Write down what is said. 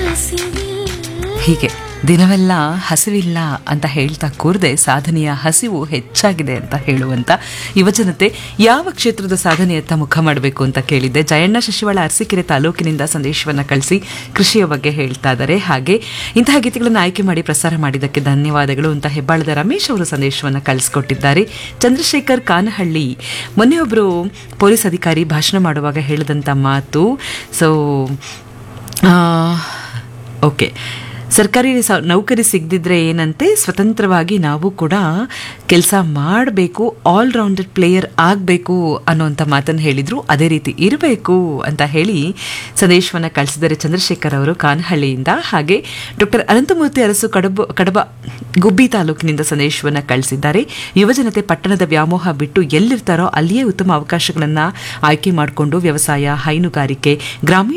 ಹೀಗೆ ದಿನವೆಲ್ಲ ಹಸಿವಿಲ್ಲ ಅಂತ ಹೇಳ್ತಾ ಕೂರದೆ ಸಾಧನೆಯ ಹಸಿವು ಹೆಚ್ಚಾಗಿದೆ ಅಂತ ಹೇಳುವಂತ ಯುವಜನತೆ ಯಾವ ಕ್ಷೇತ್ರದ ಸಾಧನೆಯತ್ತ ಮುಖ ಮಾಡಬೇಕು ಅಂತ ಕೇಳಿದ್ದೆ ಜಯಣ್ಣ ಶಶಿವಾಳ ಅರಸೀಕೆರೆ ತಾಲೂಕಿನಿಂದ ಸಂದೇಶವನ್ನ ಕಳಿಸಿ ಕೃಷಿಯ ಬಗ್ಗೆ ಹೇಳ್ತಾ ಇದ್ದಾರೆ ಹಾಗೆ ಇಂತಹ ಗೀತೆಗಳನ್ನು ಆಯ್ಕೆ ಮಾಡಿ ಪ್ರಸಾರ ಮಾಡಿದ್ದಕ್ಕೆ ಧನ್ಯವಾದಗಳು ಅಂತ ಹೆಬ್ಬಾಳದ ರಮೇಶ್ ಅವರು ಸಂದೇಶವನ್ನು ಕಳಿಸ್ಕೊಟ್ಟಿದ್ದಾರೆ ಚಂದ್ರಶೇಖರ್ ಕಾನಹಳ್ಳಿ ಮೊನ್ನೆ ಒಬ್ಬರು ಪೊಲೀಸ್ ಅಧಿಕಾರಿ ಭಾಷಣ ಮಾಡುವಾಗ ಹೇಳಿದಂಥ ಮಾತು ಸೊ ಓಕೆ ಸರ್ಕಾರಿ ಸ- ನೌಕರಿ ಸಿಗದಿದ್ರೆ ಏನಂತೆ ಸ್ವತಂತ್ರವಾಗಿ ನಾವು ಕೂಡ ಕೆಲಸ ಮಾಡಬೇಕು ಆಲ್ರೌಂಡೆಡ್ ಪ್ಲೇಯರ್ ಆಗಬೇಕು ಅನ್ನೋಂಥ ಮಾತನ್ನು ಹೇಳಿದ್ರು ಅದೇ ರೀತಿ ಇರಬೇಕು ಅಂತ ಹೇಳಿ ಸಂದೇಶವನ್ನು ಕಳಿಸಿದ್ದಾರೆ ಚಂದ್ರಶೇಖರ್ ಅವರು ಕಾನಹಳ್ಳಿಯಿಂದ ಹಾಗೆ ಡಾಕ್ಟರ್ ಅನಂತಮೂರ್ತಿ ಅರಸು ಕಡಬ ಕಡಬ ಗುಬ್ಬಿ ತಾಲೂಕಿನಿಂದ ಸಂದೇಶವನ್ನು ಕಳಿಸಿದ್ದಾರೆ ಯುವಜನತೆ ಪಟ್ಟಣದ ವ್ಯಾಮೋಹ ಬಿಟ್ಟು ಎಲ್ಲಿರ್ತಾರೋ ಅಲ್ಲಿಯೇ ಉತ್ತಮ ಅವಕಾಶಗಳನ್ನು ಆಯ್ಕೆ ಮಾಡಿಕೊಂಡು ವ್ಯವಸಾಯ ಹೈನುಗಾರಿಕೆ ಗ್ರಾಮೀಣ